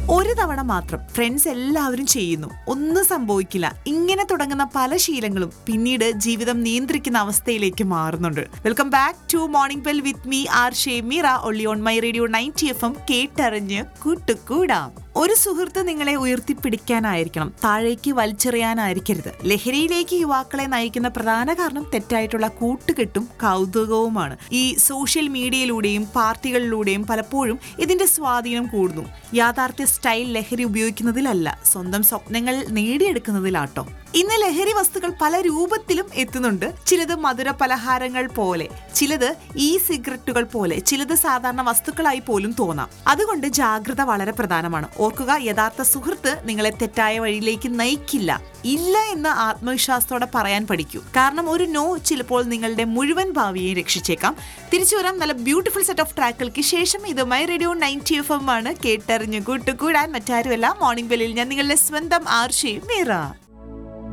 ഒരു തവണ മാത്രം ഫ്രണ്ട്സ് എല്ലാവരും ചെയ്യുന്നു ഒന്നും സംഭവിക്കില്ല ഇങ്ങനെ തുടങ്ങുന്ന പല ശീലങ്ങളും പിന്നീട് ജീവിതം നിയന്ത്രിക്കുന്ന അവസ്ഥയിലേക്ക് മാറുന്നുണ്ട് welcome back to morning bell with me R Shemeera ഒള്ളി on my radio ninety F M കേട്ടറിഞ്ഞ് കൂട്ടുകൂടാം ഒരു സുഹൃത്ത് നിങ്ങളെ ഉയർത്തിപ്പിടിക്കാനായിരിക്കണം താഴേക്ക് വലിച്ചെറിയാനായിരിക്കരുത് ലഹരിയിലേക്ക് യുവാക്കളെ നയിക്കുന്ന പ്രധാന കാരണം തെറ്റായിട്ടുള്ള കൂട്ടുകെട്ടും കൗതുകവുമാണ് ഈ സോഷ്യൽ മീഡിയയിലൂടെയും പാർട്ടികളിലൂടെയും പലപ്പോഴും ഇതിന്റെ സ്വാധീനം കൂടുന്നു യാഥാർത്ഥ്യ സ്റ്റൈൽ ലഹരി ഉപയോഗിക്കുന്നതിലല്ല സ്വന്തം സ്വപ്നങ്ങൾ നേടിയെടുക്കുന്നതിലാട്ടോ ഇന്ന് ലഹരി വസ്തുക്കൾ പല രൂപത്തിലും എത്തുന്നുണ്ട് ചിലത് മധുര പലഹാരങ്ങൾ പോലെ ചിലത് ഇ സിഗരറ്റുകൾ പോലെ ചിലത് സാധാരണ വസ്തുക്കളായി പോലും തോന്നാം അതുകൊണ്ട് ജാഗ്രത വളരെ പ്രധാനമാണ് ഓർക്കുക യഥാർത്ഥ സുഹൃത്ത് നിങ്ങളെ തെറ്റായ വഴിയിലേക്ക് നയിക്കില്ല ഇല്ല എന്ന് ആത്മവിശ്വാസത്തോടെ പറയാൻ പഠിക്കൂ കാരണം ഒരു നോ ചിലപ്പോൾ നിങ്ങളുടെ മുഴുവൻ ഭാവിയെ രക്ഷിച്ചേക്കാം തിരിച്ചു വരാം നല്ല ബ്യൂട്ടിഫുൾ സെറ്റ് ഓഫ് ട്രാക്കുകൾക്ക് ശേഷം ഇത് my radio ninety F M ആണ് കേട്ടറിഞ്ഞു കൂട്ടുകൂടാൻ മറ്റാരുമല്ല മോർണിംഗ് ബെല്ലിൽ ഞാൻ നിങ്ങളുടെ സ്വന്തം ആർഷയും മീറ